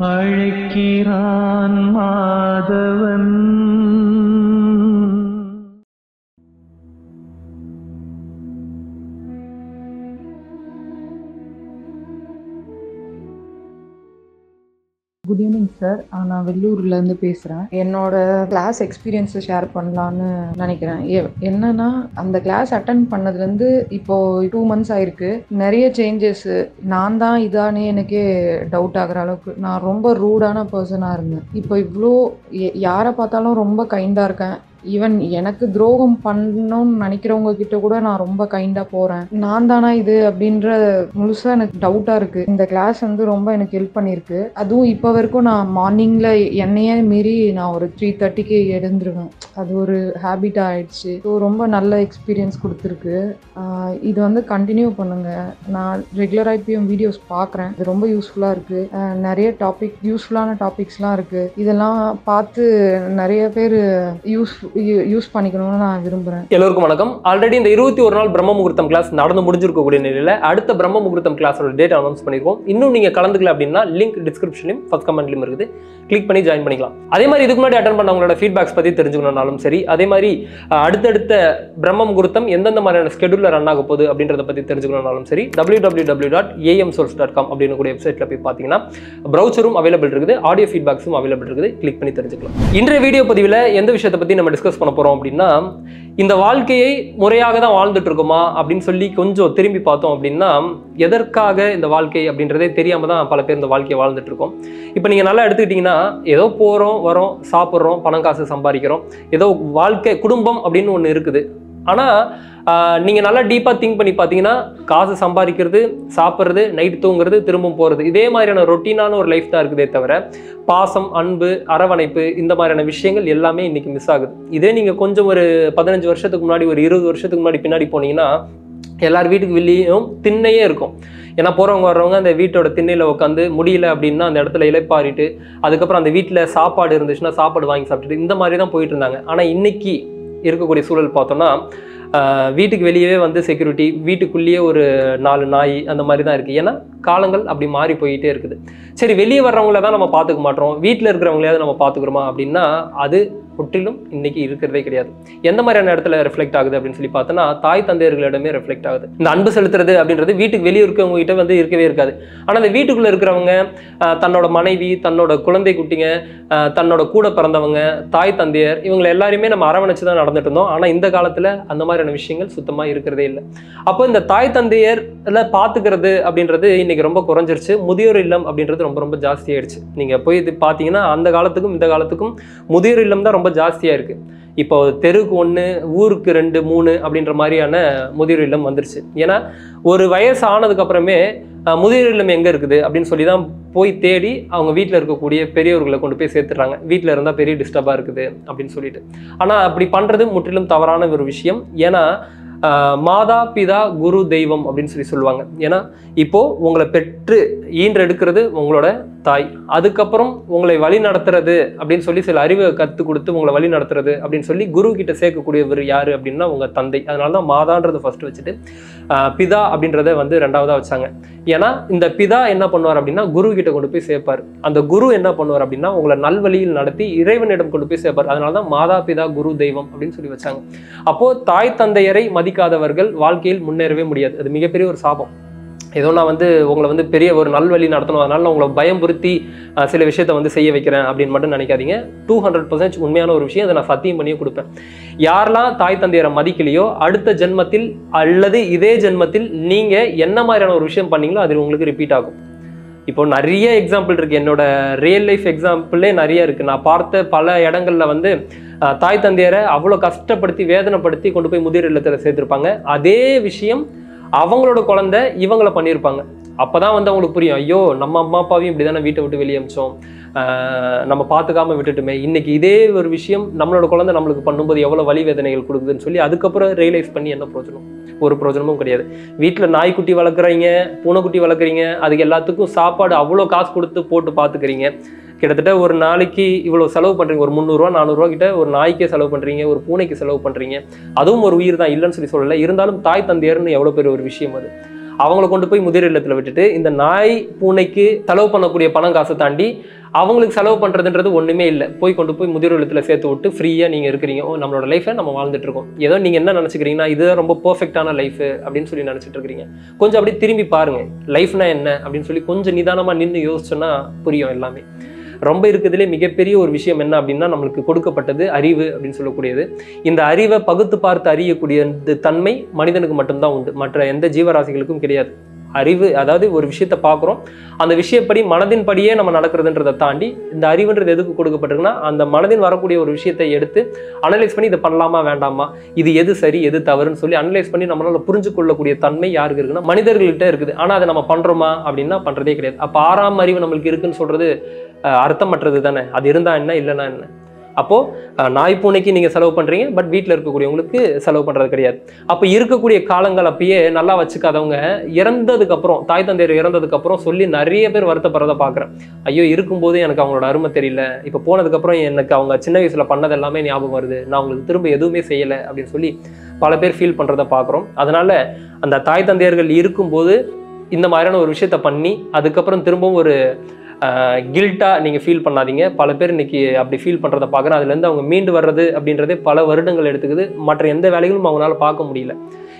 அழைக்கிறான் Madhavan good evening sir நான் வெள்ளூர்லேருந்து பேசுகிறேன் என்னோட கிளாஸ் எக்ஸ்பீரியன்ஸை ஷேர் பண்ணலான்னு நினைக்கிறேன் எ- என்னன்னா அந்த கிளாஸ் அட்டன் பண்ணதுலேருந்து இப்போ டூ மந்த்ஸ் ஆயிருக்கு நிறைய சேஞ்சஸ் நான் தான் இதானே எனக்கே டவுட் ஆகுற அளவுக்கு நான் ரொம்ப ரூடான பர்சனாக இருந்தேன் இப்போ இவ்வளோ எ- யாரை பார்த்தாலும் ரொம்ப கைண்டாக இருக்கேன் ஈவன் எனக்கு துரோகம் பண்ணணும்னு நினைக்கிறவங்க கிட்ட கூட நான் ரொம்ப கைண்டாக போகிறேன் நான் தானா இது அப்படின்ற முழுசாக எனக்கு டவுட்டாக இருக்குது இந்த கிளாஸ் வந்து ரொம்ப எனக்கு ஹெல்ப் பண்ணியிருக்கு அதுவும் இப்போ வரைக்கும் நான் மார்னிங்கில் என்னையே மீறி நான் ஒரு த்ரீ தேர்ட்டிக்கு எழுந்துருவேன் அது ஒரு ஹேபிட்டாக ஆயிடுச்சு ஸோ ரொம்ப நல்ல எக்ஸ்பீரியன்ஸ் கொடுத்துருக்கு ஆஹ் இது வந்து கண்டினியூ பண்ணுங்கள் நான் ரெகுலராக இப்பயும் வீடியோஸ் பார்க்குறேன் இது ரொம்ப யூஸ்ஃபுல்லாக இருக்குது நிறைய டாபிக் யூஸ்ஃபுல்லான டாபிக்ஸ்லாம் இருக்குது இதெல்லாம் பார்த்து நிறைய பேர் யூஸ் யூஸ் பண்ணிக்கணும்னு நான் விரும்புகிறேன் எல்லோருக்கும் வணக்கம் ஆல்ரெடி இந்த இருபத்தி ஒரு நாள் பிரம்ம முகூர்த்தம் கிளாஸ் நடந்து முடிஞ்சிருக்கக்கூடிய நிலையில அடுத்த பிரம்ம முகூர்த்தம் கிளாஸோட டேட் அனௌன்ஸ் பண்ணிருக்கோம் இன்னும் நீங்க கலந்துக்கல அப்படின்னா லிங்க் டிஸ்கிரிப்ஷன்லையும் ஃபர்ஸ்ட் கமெண்ட்லையும் இருக்குது கிளிக் பண்ணி ஜாயின் பண்ணிக்கலாம் அதே மாதிரி இதுக்கு முன்னாடி அட்டன் பண்ணவங்களோட ஃபீட்பேக்ஸ் பத்தி தெரிஞ்சுக்கணும்னாலும் சரி அதே மாதிரி அஹ், அடுத்தடுத்த பிரம்ம முகூர்த்தம் எந்தெந்த மாதிரியான ஸ்கெடியூல்ல ரன் ஆக போகுது அப்படின்றத பத்தி தெரிஞ்சுக்கணும்னாலும் சரி W W W dot AM source dot com அப்படின்னு கூடிய வெப்சைட்ல போய் பார்த்தீங்கன்னா ப்ரௌச்சரும் அவைலபிள் இருக்குது ஆடியோ ஃபீட்பேக்ஸும் அவைலபிள் இருக்குது கிளிக் பண்ணி தெரிஞ்சுக்கலாம் இன்றைய வீடியோ பதிவில் எந்த விஷயத்தை பற்றி நம்ம டிஸ்கஸ் பண்ண போகிறோம் அப்படின்னா இந்த வாழ்க்கையை முறையாக தான் வாழ்ந்துட்டு இருக்கோமா அப்படின்னு சொல்லி கொஞ்சம் திரும்பி பார்த்தோம் அப்படின்னா எதற்காக இந்த வாழ்க்கை அப்படின்றதே தெரியாம தான் பல பேர் இந்த வாழ்க்கையை வாழ்ந்துட்டு இருக்கோம் இப்போ நீங்கள் நல்லா எடுத்துக்கிட்டிங்கன்னா ஏதோ போகிறோம் வரோம் சாப்பிட்றோம் பணம் காசு சம்பாதிக்கிறோம் ஏதோ வாழ்க்கை குடும்பம் அப்படின்னு ஒன்று இருக்குது ஆனால் நீங்கள் நல்லா டீப்பாக திங்க் பண்ணி பார்த்தீங்கன்னா காசு சம்பாதிக்கிறது சாப்பிட்றது நைட் தூங்குறது திரும்பவும் போகிறது இதே மாதிரியான ரொட்டீனான ஒரு லைஃப் தான் இருக்குதே தவிர பாசம் அன்பு அரவணைப்பு இந்த மாதிரியான விஷயங்கள் எல்லாமே இன்னைக்கு மிஸ் ஆகுது இதே நீங்கள் கொஞ்சம் ஒரு பதினஞ்சு வருஷத்துக்கு முன்னாடி ஒரு இருபது வருஷத்துக்கு முன்னாடி பின்னாடி போனீங்கன்னா எல்லார் வீட்டுக்கு வெளியும் திண்ணையே இருக்கும் ஏன்னா போகிறவங்க வர்றவங்க அந்த வீட்டோட திண்ணையில் உட்காந்து முடியல அப்படின்னா அந்த இடத்துல இலைப்பாரிட்டு அதுக்கப்புறம் அந்த வீட்டில் சாப்பாடு இருந்துச்சுன்னா சாப்பாடு வாங்கி சாப்பிட்டுட்டு இந்த மாதிரி தான் போயிட்டு இருந்தாங்க ஆனால் இன்னைக்கு இருக்கக்கூடிய சூழல் பார்த்தோம்னா ஆஹ் வீட்டுக்கு வெளியவே வந்து செக்யூரிட்டி வீட்டுக்குள்ளேயே ஒரு நாலு நாய் அந்த மாதிரி தான் இருக்குது ஏன்னா காலங்கள் அப்படி மாறி போயிட்டே இருக்குது சரி வெளியே வர்றவங்கள தான் நம்ம பார்த்துக்க மாட்டோம் வீட்டில் இருக்கிறவங்களையாவது நம்ம பார்த்துக்கிறோமா அப்படின்னா அது முற்றிலும் இன்னைக்கு இருக்கிறதே கிடையாது எந்த மாதிரியான இடத்துல ரிஃப்ளெக்ட் ஆகுது அப்படின்னு சொல்லி பார்த்தோன்னா தாய் தந்தையர்களிடமே ரிஃப்ளெக்ட் ஆகுது இந்த அன்பு செலுத்துறது அப்படின்றது வீட்டுக்கு வெளியே இருக்கவங்க கிட்ட வந்து இருக்கவே இருக்காது ஆனால் அந்த வீட்டுக்குள்ளே இருக்கிறவங்க ஆஹ் தன்னோட மனைவி தன்னோட குழந்தை குட்டிங்க ஆஹ் தன்னோட கூட பிறந்தவங்க தாய் தந்தையர் இவங்களை எல்லாருமே நம்ம அரவணைச்சு தான் நடந்துட்டு இருந்தோம் ஆனால் இந்த காலத்தில் அந்த மாதிரியான விஷயங்கள் சுத்தமாக இருக்கிறதே இல்லை அப்போ இந்த தாய் தந்தையர்ல பார்த்துக்கிறது அப்படின்றது இன்னைக்கு ரொம்ப குறைஞ்சிருச்சு முதியோர் இல்லம் அப்படின்றது ரொம்ப ரொம்ப ஜாஸ்தி ஆயிடுச்சு நீங்கள் போய் இது பார்த்தீங்கன்னா அந்த காலத்துக்கும் இந்த காலத்துக்கும் முதியோர் இல்லம் தான் ரொம்ப ஜாஸ்தியாக இருக்கு இப்போ தெருவுக்கு ஒன்று ஊருக்கு ரெண்டு மூணு அப்படின்ற மாதிரியான முதியோர் இல்லம் வந்துருச்சு ஏன்னா ஒரு வயசு ஆனதுக்கு அப்புறமே அஹ், முதியோர் இல்லம் எங்கே இருக்குது அப்படின்னு சொல்லி தான் போய் தேடி அவங்க வீட்டில் இருக்கக்கூடிய பெரியவர்களை கொண்டு போய் சேர்த்துறாங்க வீட்டில் இருந்தால் பெரிய டிஸ்டர்பாக இருக்குது அப்படின்னு சொல்லிட்டு ஆனால் அப்படி பண்ணுறது முற்றிலும் தவறான ஒரு விஷயம் ஏன்னா ஆஹ், மாதா பிதா குரு தெய்வம் அப்படின்னு சொல்லி சொல்லுவாங்க ஏன்னா இப்போ உங்களை பெற்று ஈன்றெடுக்கிறது உங்களோட தாய் அதுக்கப்புறம் உங்களை வழி நடத்துறது அப்படின்னு சொல்லி சில அறிவை கற்றுக் கொடுத்து உங்களை வழி நடத்துறது அப்படின்னு சொல்லி குரு கிட்ட சேர்க்கக்கூடியவர் யாரு அப்படின்னா உங்க தந்தை அதனால தான் மாதான்றதை ஃபர்ஸ்ட் வச்சுட்டு ஆஹ், பிதா அப்படின்றத வந்து ரெண்டாவதா வச்சாங்க ஏன்னா இந்த பிதா என்ன பண்ணுவார் அப்படின்னா குரு கிட்ட கொண்டு போய் சேர்ப்பார் அந்த குரு என்ன பண்ணுவார் அப்படின்னா உங்களை நல்வழியில் நடத்தி இறைவனிடம் கொண்டு போய் சேர்ப்பார் அதனால தான் மாதா பிதா குரு தெய்வம் அப்படின்னு சொல்லி வச்சாங்க அப்போ தாய் தந்தையரை மதிக்காதவர்கள் வாழ்க்கையில் முன்னேறவே முடியாது அது மிகப்பெரிய ஒரு சாபம் ஏதோ நான் வந்து உங்களை வந்து பெரிய ஒரு நல்வழி நடத்தணும் அதனால நான் உங்களை பயம்புறுத்தி அஹ், சில விஷயத்தை வந்து செய்ய வைக்கிறேன் அப்படின்னு மட்டும் நினைக்காதீங்க டூ ஹண்ட்ரட் பர்சன்ட் உண்மையான ஒரு விஷயம் அதை நான் சத்தியம் பண்ணியே கொடுப்பேன் யாரெல்லாம் தாய் தந்தையரை மதிக்கலையோ அடுத்த ஜென்மத்தில் அல்லது இதே ஜென்மத்தில் நீங்க என்ன மாதிரியான ஒரு விஷயம் பண்ணீங்களோ அது உங்களுக்கு ரிப்பீட் ஆகும் இப்போ நிறைய எக்ஸாம்பிள் இருக்கு என்னோட ரியல் லைஃப் எக்ஸாம்பிளே நிறைய இருக்கு நான் பார்த்த பல இடங்கள்ல வந்து அஹ், தாய் தந்தையரை அவ்வளோ கஷ்டப்படுத்தி வேதனைப்படுத்தி கொண்டு போய் முதிர் இல்லத்தில் சேர்த்துருப்பாங்க அதே விஷயம் அவங்களோட குழந்தை இவங்கள பண்ணியிருப்பாங்க அப்பதான் வந்து அவங்களுக்கு புரியும் ஐயோ நம்ம அம்மா அப்பாவையும் இப்படி தானே வீட்டை விட்டு வெளியே அமிச்சோம் ஆஹ் நம்ம பார்த்துக்காம விட்டுட்டுமே இன்னைக்கு இதே ஒரு விஷயம் நம்மளோட குழந்தை நம்மளுக்கு பண்ணும்போது எவ்வளோ வலி வேதனைகள் கொடுக்குதுன்னு சொல்லி அதுக்கப்புறம் ரியலைஸ் பண்ணி என்ன பிரயோஜனம் ஒரு பிரயோஜனமும் கிடையாது வீட்டில் நாய்க்குட்டி வளர்க்குறீங்க பூனைக்குட்டி வளர்க்குறீங்க அதுக்கு எல்லாத்துக்கும் சாப்பாடு அவ்வளோ காசு கொடுத்து போட்டு பார்த்துக்கிறீங்க கிட்டத்தட்ட ஒரு நாளைக்கு இவ்வளோ செலவு பண்ணுறீங்க ஒரு முந்நூறுரூவா நானூறுரூவா கிட்ட ஒரு நாய்க்கே செலவு பண்ணுறீங்க ஒரு பூனைக்கு செலவு பண்ணுறீங்க அதுவும் ஒரு உயிர் தான் இல்லைன்னு சொல்லி சொல்லலை இருந்தாலும் தாய் தந்தையர்னு எவ்வளோ பெரிய ஒரு விஷயம் அது அவங்கள கொண்டு போய் முதியோர் இல்லத்தில் விட்டுட்டு இந்த நாய் பூனைக்கு செலவு பண்ணக்கூடிய பணம் காசை தாண்டி அவங்களுக்கு செலவு பண்ணுறதுன்றது ஒன்றுமே இல்லை போய் கொண்டு போய் முதியோர் இல்லத்தில் சேர்த்து விட்டு ஃப்ரீயாக நீங்கள் இருக்கிறீங்க ஓ நம்மளோட லைஃப்பை நம்ம வாழ்ந்துட்டு இருக்கோம் ஏதோ நீங்கள் என்ன நினச்சிக்கிறீங்கன்னா இதுதான் ரொம்ப பர்ஃபெக்டான லைஃப் அப்படின்னு சொல்லி நினச்சிட்டு இருக்கிறீங்க கொஞ்சம் அப்படியே திரும்பி பாருங்க லைஃப்னா என்ன அப்படின்னு சொல்லி கொஞ்சம் நிதானமாக நின்று யோசிச்சோன்னா புரியும் எல்லாமே ரொம்ப இருக்கிறதுலே மிகப்பெரிய ஒரு விஷயம் என்ன அப்படின்னா நம்மளுக்கு கொடுக்கப்பட்டது அறிவு அப்படின்னு சொல்லக்கூடியது இந்த அறிவை பகுத்து பார்த்து அறியக்கூடிய இந்த தன்மை மனிதனுக்கு மட்டும்தான் உண்டு மற்ற எந்த ஜீவராசிகளுக்கும் கிடையாது அறிவு அதாவது ஒரு விஷயத்தை பார்க்குறோம் அந்த விஷயப்படி மனதின் படியே நம்ம நடக்கிறதுன்றதை தாண்டி இந்த அறிவுன்றது எதுக்கு கொடுக்கப்பட்டிருக்குன்னா அந்த மனதின் வரக்கூடிய ஒரு விஷயத்தை எடுத்து அனலைஸ் பண்ணி இதை பண்ணலாமா வேண்டாமா இது எது சரி எது தவறுன்னு சொல்லி அனலைஸ் பண்ணி நம்மளால புரிஞ்சு கொள்ளக்கூடிய தன்மை யாருக்கு இருக்குன்னா மனிதர்கள்ட்ட இருக்குது ஆனால் அதை நம்ம பண்றோமா அப்படின்னா பண்றதே கிடையாது அப்போ ஆறாம் அறிவு நம்மளுக்கு இருக்குன்னு சொல்றது அஹ், அர்த்தமற்றது தானே அது இருந்தா என்ன இல்லைன்னா என்ன அப்போ அஹ், நாய் பூனைக்கு நீங்க செலவு பண்றீங்க பட் வீட்டில் இருக்கக்கூடியவங்களுக்கு செலவு பண்றது கிடையாது அப்போ இருக்கக்கூடிய காலங்கள் அப்பயே நல்லா வச்சுக்காதவங்க இறந்ததுக்கு அப்புறம் தாய் தந்தையர் இறந்ததுக்கு அப்புறம் சொல்லி நிறைய பேர் வருத்தப்படுறத பார்க்குறேன் ஐயோ இருக்கும்போது எனக்கு அவங்களோட அருமை தெரியல இப்போ போனதுக்கு அப்புறம் எனக்கு அவங்க சின்ன வயசுல பண்ணது எல்லாமே ஞாபகம் வருது நான் அவங்களுக்கு திரும்ப எதுவுமே செய்யலை அப்படின்னு சொல்லி பல பேர் ஃபீல் பண்றத பார்க்குறோம் அதனால அந்த தாய் தந்தையர்கள் இருக்கும்போது இந்த மாதிரியான ஒரு விஷயத்த பண்ணி அதுக்கப்புறம் திரும்பவும் ஒரு கில்ட்டாக நீங்கள் ஃபீல் பண்ணாதீங்க பல பேர் இன்னைக்கு அப்படி ஃபீல் பண்ணுறத பார்க்குறேன் அதுலேருந்து அவங்க மீண்டு வர்றது அப்படின்றதே பல வருடங்கள் எடுத்துக்குது மற்ற எந்த வேலைகளும் அவங்களால பார்க்க முடியல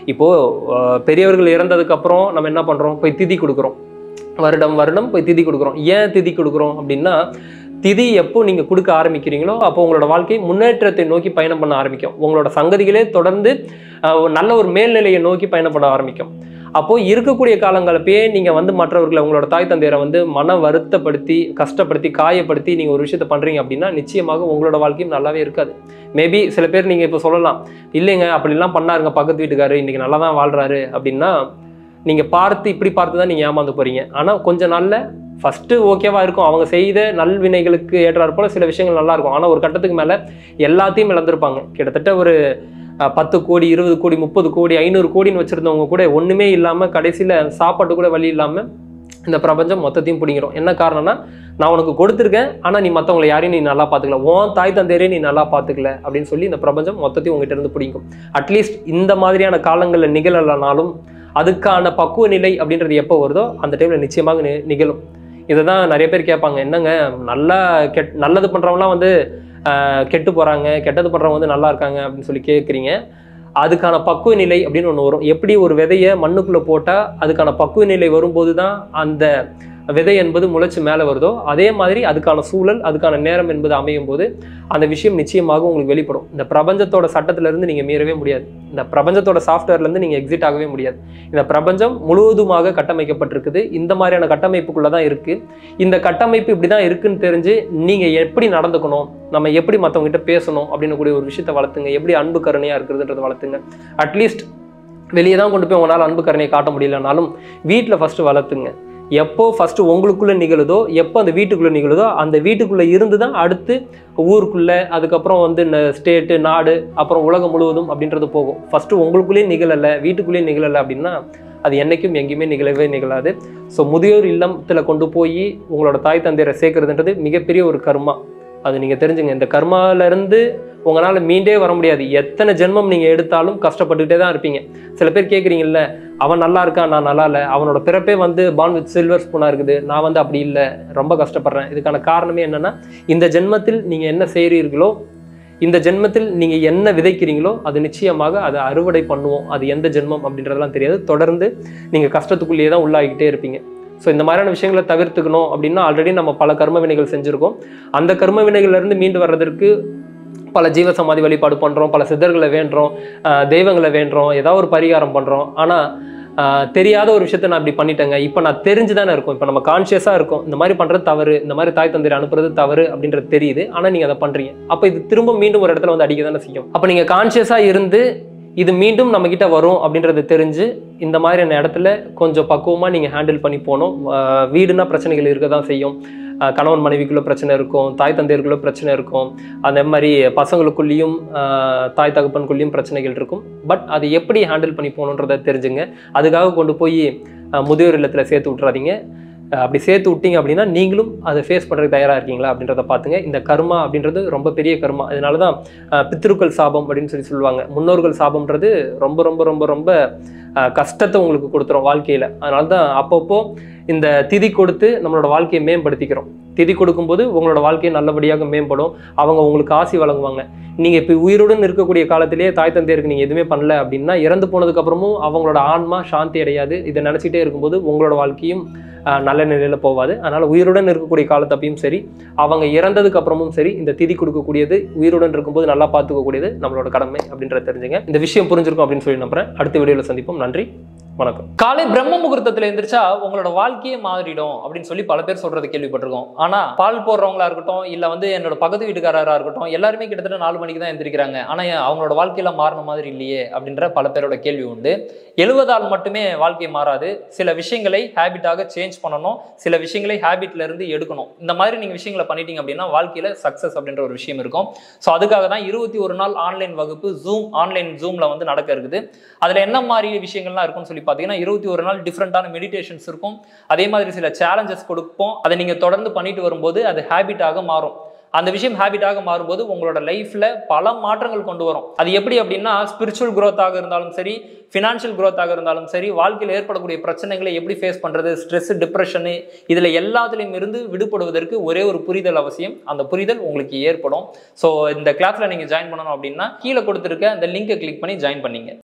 இப்போது பெரியவர்கள் இறந்ததுக்கு அப்புறம் நம்ம என்ன பண்ணுறோம் போய் திதி கொடுக்குறோம் வருடம் வருடம் போய் திதி கொடுக்குறோம் ஏன் திதி கொடுக்குறோம் அப்படின்னா திதி எப்போ நீங்கள் கொடுக்க ஆரம்பிக்கிறீங்களோ அப்போ உங்களோட வாழ்க்கை முன்னேற்றத்தை நோக்கி பயணம் பண்ண ஆரம்பிக்கும் உங்களோட சங்கதிகளே தொடர்ந்து அஹ், ஒரு நல்ல ஒரு மேல்நிலையை நோக்கி பயணப்பட ஆரம்பிக்கும் அப்போ இருக்கக்கூடிய காலங்களப்பயே நீங்க வந்து மற்றவர்களை உங்களோட தாய் தந்தையரை வந்து மன வருத்தப்படுத்தி கஷ்டப்படுத்தி காயப்படுத்தி நீங்க ஒரு விஷயத்த பண்றீங்க அப்படின்னா நிச்சயமாக உங்களோட வாழ்க்கையும் நல்லாவே இருக்காது மேபி சில பேர் நீங்க இப்போ சொல்லலாம் இல்லைங்க அப்படிலாம் பண்ணாருங்க பக்கத்து வீட்டுக்காரு இன்னைக்கு நல்லா தான் வாழ்றாரு அப்படின்னா நீங்க பார்த்து இப்படி பார்த்து தான் நீங்க ஏமாந்து போறீங்க ஆனா கொஞ்ச நாள்ல ஃபர்ஸ்ட் ஓகேவா இருக்கும் அவங்க செய்த நல்வினைகளுக்கு ஏற்றாற் போல சில விஷயங்கள் நல்லா இருக்கும் ஆனா ஒரு கட்டத்துக்கு மேல எல்லாத்தையும் இழந்திருப்பாங்க கிட்டத்தட்ட ஒரு அஹ், பத்து கோடி இருபது கோடி முப்பது கோடி ஐநூறு கோடின்னு வச்சிருந்தவங்க கூட ஒண்ணுமே இல்லாம கடைசியில சாப்பாட்டு கூட வழி இல்லாம இந்த பிரபஞ்சம் மொத்தத்தையும் பிடிங்கிறோம் என்ன காரணம்னா நான் உனக்கு கொடுத்துருக்கேன் ஆனா நீ மத்தவங்களை யாரையும் நீ நல்லா பாத்துக்கல உன் தாய் தந்தையரே நீ நல்லா பாத்துக்கல அப்படின்னு சொல்லி இந்த பிரபஞ்சம் மொத்தத்தையும் உங்ககிட்ட இருந்து பிடிக்கும் அட்லீஸ்ட் இந்த மாதிரியான காலங்கள்ல நிகழலைனாலும் அதுக்கான பக்குவ நிலை அப்படின்றது எப்போ வருதோ அந்த டைம்ல நிச்சயமாக நி- நிகழும் இதை தான் நிறைய பேர் கேட்பாங்க என்னங்க நல்லா கெட் நல்லது பண்றவங்கலாம் வந்து ஆஹ், கெட்டு போறாங்க கெட்டது பண்றவங்க வந்து நல்லா இருக்காங்க அப்படின்னு சொல்லி கேட்குறீங்க அதுக்கான பக்குவ நிலை அப்படின்னு ஒன்று வரும் எப்படி ஒரு விதையை மண்ணுக்குள்ள போட்டா அதுக்கான பக்குவ நிலை வரும்போது தான் அந்த விதை என்பது முளைச்சு மேலே வருதோ அதே மாதிரி அதுக்கான சூழல் அதுக்கான நேரம் என்பது அமையும் போது அந்த விஷயம் நிச்சயமாக உங்களுக்கு வெளிப்படும் இந்த பிரபஞ்சத்தோட சட்டத்துல இருந்து நீங்க மீறவே முடியாது இந்த பிரபஞ்சத்தோட சாஃப்ட்வேர்ல இருந்து நீங்க எக்ஸிட் ஆகவே முடியாது இந்த பிரபஞ்சம் முழுவதுமாக கட்டமைக்கப்பட்டிருக்குது இந்த மாதிரியான கட்டமைப்புக்குள்ள தான் இருக்கு இந்த கட்டமைப்பு இப்படி தான் இருக்குன்னு தெரிஞ்சு நீங்க எப்படி நடந்துக்கணும் நம்ம எப்படி மத்தவங்க கிட்ட பேசணும் அப்படின்னு கூடிய ஒரு விஷயத்தை வளர்த்துங்க எப்படி அன்பு கருணையா இருக்கிறதுன்றதை வளர்த்துங்க அட்லீஸ்ட் வெளியே தான் கொண்டு போய் உங்களால் அன்பு கருணையை காட்ட முடியலனாலும் வீட்டில் ஃபர்ஸ்ட் வளர்த்துங்க எப்போ ஃபர்ஸ்ட் உங்களுக்குள்ள நிகழுதோ எப்போ அந்த வீட்டுக்குள்ள நிகழுதோ அந்த வீட்டுக்குள்ள இருந்து தான் அடுத்து ஊருக்குள்ள அதுக்கப்புறம் வந்து ஸ்டேட்டு நாடு அப்புறம் உலகம் முழுவதும் அப்படின்றது போகும் ஃபர்ஸ்ட் உங்களுக்குள்ளேயே நிகழலை வீட்டுக்குள்ளேயே நிகழலை அப்படின்னா அது என்னைக்கும் எங்கேயுமே நிகழவே நிகழாது ஸோ முதியோர் இல்லத்தில் கொண்டு போய் உங்களோட தாய் தந்தையரை சேர்க்கறதுன்றது மிகப்பெரிய ஒரு கர்மா அது நீங்கள் தெரிஞ்சுங்க இந்த கர்மால இருந்து உங்களால் மீண்டே வர முடியாது எத்தனை ஜென்மம் நீங்கள் எடுத்தாலும் கஷ்டப்பட்டுக்கிட்டே தான் இருப்பீங்க சில பேர் கேட்குறீங்கல்ல அவன் நல்லா இருக்கான் நான் நல்லா இல்லை அவனோட பிறப்பே வந்து பான் வித் சில்வர் ஸ்பூனாக இருக்குது நான் வந்து அப்படி இல்லை ரொம்ப கஷ்டப்படுறேன் இதுக்கான காரணமே என்னன்னா இந்த ஜென்மத்தில் நீங்கள் என்ன செய்கிறீர்களோ இந்த ஜென்மத்தில் நீங்கள் என்ன விதைக்கிறீங்களோ அது நிச்சயமாக அதை அறுவடை பண்ணுவோம் அது எந்த ஜென்மம் அப்படின்றதெல்லாம் தெரியாது தொடர்ந்து நீங்கள் கஷ்டத்துக்குள்ளேயே தான் உள்ளாகிக்கிட்டே இருப்பீங்க ஸோ இந்த மாதிரியான விஷயங்களை தவிர்த்துக்கணும் அப்படின்னா ஆல்ரெடி நம்ம பல கர்ம வினைகள் செஞ்சுருக்கோம் அந்த கர்ம வினைகள்ல இருந்து மீண்டு வர்றதற்கு பல ஜீவ சமாதி வழிபாடு பண்ணுறோம் பல சித்தர்களை வேண்டுறோம் ஆஹ் தெய்வங்களை வேண்டுறோம் ஏதாவது ஒரு பரிகாரம் பண்ணுறோம் ஆனால் தெரியாத ஒரு விஷயத்த நான் இப்படி பண்ணிட்டேங்க இப்போ நான் தெரிஞ்சு தானே இருக்கும் இப்போ நம்ம கான்ஷியஸாக இருக்கும் இந்த மாதிரி பண்ணுறது தவறு இந்த மாதிரி தாய் தந்தையர் அனுப்புறது தவறு அப்படின்றது தெரியுது ஆனால் நீங்கள் அதை பண்ணுறீங்க அப்போ இது திரும்ப மீண்டும் ஒரு இடத்துல வந்து அடிக்க தானே செய்யும் அப்போ நீங்கள் கான்ஷியஸாக இருந்து இது மீண்டும் நம்ம கிட்ட வரும் அப்படின்றது தெரிஞ்சு இந்த மாதிரியான இடத்துல கொஞ்சம் பக்குவமாக நீங்கள் ஹேண்டில் பண்ணி போகணும் ஆஹ் வீடுனா பிரச்சனைகள் இருக்க தான் செய்யும் ஆஹ் கணவன் மனைவிக்குள்ள பிரச்சனை இருக்கும் தாய் தந்தையருக்குள்ள பிரச்சனை இருக்கும் அந்த மாதிரி பசங்களுக்குள்ளேயும் ஆஹ் தாய் தகப்பனுக்குள்ளேயும் பிரச்சனைகள் இருக்கும் பட் அதை எப்படி ஹேண்டில் பண்ணி போகணுன்றதை தெரிஞ்சுங்க அதுக்காக கொண்டு போய் ஆஹ் முதியோர் இல்லத்தில் சேர்த்து விட்றாதீங்க அஹ் அப்படி சேர்த்து விட்டீங்க அப்படின்னா நீங்களும் அதை ஃபேஸ் பண்ணுறதுக்கு தயாராக இருக்கீங்களா அப்படின்றத பார்த்துங்க இந்த கர்மா அப்படின்றது ரொம்ப பெரிய கர்மா அதனால தான் அஹ், பித்ருக்கள் சாபம் அப்படின்னு சொல்லி சொல்லுவாங்க முன்னோர்கள் சாபம்ன்றது ரொம்ப ரொம்ப ரொம்ப ரொம்ப அஹ், கஷ்டத்தை உங்களுக்கு கொடுத்துரும் வாழ்க்கையில் அதனால தான் அப்பப்போ இந்த திதி கொடுத்து நம்மளோட வாழ்க்கையை மேம்படுத்திக்கிறோம் திதி கொடுக்கும்போது உங்களோட வாழ்க்கையை நல்லபடியாக மேம்படும் அவங்க உங்களுக்கு ஆசி வழங்குவாங்க நீங்கள் இப்போ உயிருடன் இருக்கக்கூடிய காலத்திலேயே தாய் தந்தையருக்கு நீங்கள் எதுவுமே பண்ணல அப்படின்னா இறந்து போனதுக்கு அப்புறமும் அவங்களோட ஆன்மா சாந்தி அடையாது இதை நினச்சிட்டே இருக்கும்போது உங்களோட வாழ்க்கையும் ஆஹ், நல்ல நிலையில் போகாது அதனால் உயிருடன் இருக்கக்கூடிய காலத்தப்பையும் சரி அவங்க இறந்ததுக்கு அப்புறமும் சரி இந்த திதி கொடுக்கக்கூடியது உயிருடன் இருக்கும்போது நல்லா பார்த்துக்கக்கூடியது நம்மளோட கடமை அப்படின்றத தெரிஞ்சுங்க இந்த விஷயம் புரிஞ்சிருக்கும் அப்படின்னு சொல்லி நம்புறேன் அடுத்த வீடியோவில் சந்திப்போம் நன்றி வணக்கம் காலை பிரம்ம முகூர்த்தத்துல எந்திரிச்சா உங்களோட வாழ்க்கையே மாறிடும் அப்படின்னு சொல்லி பல பேர் சொல்றது கேள்விப்பட்டிருக்கோம் ஆனா பால் போடுறவங்களா இருக்கட்டும் இல்ல வந்து என்னோட பக்கத்து வீட்டுக்காரரா இருக்கட்டும் எல்லாருமே கிட்டத்தட்ட நாலு மணிக்கு தான் எந்திரிக்கிறாங்க ஆனா ஏன் அவங்களோட வாழ்க்கையில மாறின மாதிரி இல்லையே அப்படின்ற பல பேரோட கேள்வி உண்டு எழுவதால் மட்டுமே வாழ்க்கை மாறாது சில விஷயங்களை ஹேபிட்டாக சேஞ்ச் பண்ணணும் சில விஷயங்களை ஹேபிட்ல இருந்து எடுக்கணும் இந்த மாதிரி நீங்க விஷயங்களை பண்ணிட்டீங்க அப்படின்னா வாழ்க்கையில சக்சஸ் அப்படின்ற ஒரு விஷயம் இருக்கும் ஸோ அதுக்காக தான் இருபத்தி ஒரு நாள் ஆன்லைன் வகுப்பு ஜூம் ஆன்லைன் ஜூம்ல வந்து நடக்க இருக்குது அதுல என்ன மாதிரி விஷயங்கள்லாம் இருக்கும்னு சொல்லி பார்த்தீங்கன்னா இருபத்தி ஒரு நாள் டிஃப்ரெண்டான மெடிடேஷன்ஸ் இருக்கும் அதே மாதிரி சில சேலஞ்சஸ் கொடுப்போம் அதை நீங்க தொடர்ந்து பண்ணிட்டு வரும்போது அது ஹேபிட்டாக மாறும் அந்த விஷயம் ஹேபிட்டாக மாறும்போது உங்களோட லைஃப்ல பல மாற்றங்கள் கொண்டு வரும் அது எப்படி அப்படின்னா ஸ்பிரிச்சுவல் growth-ஆக இருந்தாலும் சரி ஃபினான்ஷியல் growth-ஆக இருந்தாலும் சரி வாழ்க்கையில் ஏற்படக்கூடிய பிரச்சனைகளை எப்படி ஃபேஸ் பண்றது ஸ்ட்ரெஸ் டிப்ரெஷனு இதுல எல்லாத்துலேயும் இருந்து விடுபடுவதற்கு ஒரே ஒரு புரிதல் அவசியம் அந்த புரிதல் உங்களுக்கு ஏற்படும் ஸோ இந்த கிளாஸ்ல நீங்க ஜாயின் பண்ணணும் அப்படின்னா கீழே கொடுத்துருக்க அந்த லிங்கை கிளிக் பண்ணி ஜாயின் பண்ணீங்க